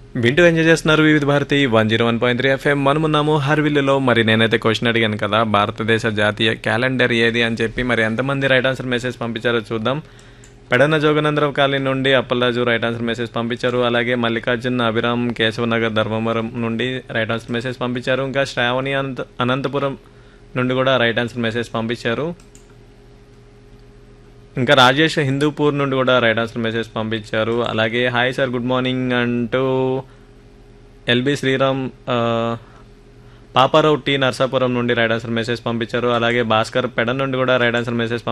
వింటూ ఎంజాయ్ చేస్తున్నారు Vividh Bharati one zero one point three FM మనమున్నాము హర్విల్లులో మరి నేనైతే క్వశ్చన్ అడిగాను కదా భారతదేశ జాతీయ క్యాలెండర్ ఏది అని చెప్పి మరి ఎంతమంది రైట్ ఆన్సర్ మెసేజ్ పంపించారో చూద్దాం పెడన జోగనందరావు కాలనీ నుండి అప్పల్రాజు రైట్ ఆన్సర్ మెసేజ్ పంపించారు అలాగే మల్లికార్జున్ అభిరామ్ కేశవనగర్ ధర్మవరం నుండి రైట్ ఆన్సర్ మెసేజ్ పంపించారు ఇంకా శ్రావణి అనంత అనంతపురం నుండి కూడా రైట్ ఆన్సర్ మెసేజ్ పంపించారు ఇంకా రాజేష్ హిందూపూర్ నుండి కూడా రైట్ ఆన్సర్ మెసేజ్ పంపించారు అలాగే హాయ్ సార్ గుడ్ మార్నింగ్ అంటూ ఎల్బి శ్రీరామ్ ఆ, పాపారావు టీ నర్సాపురం నుండి రైట్ ఆన్సర్ మెసేజ్ పంపించారు అలాగే భాస్కర్ పెడ నుండి కూడా రైట్ ఆన్సర్ మెసేజ్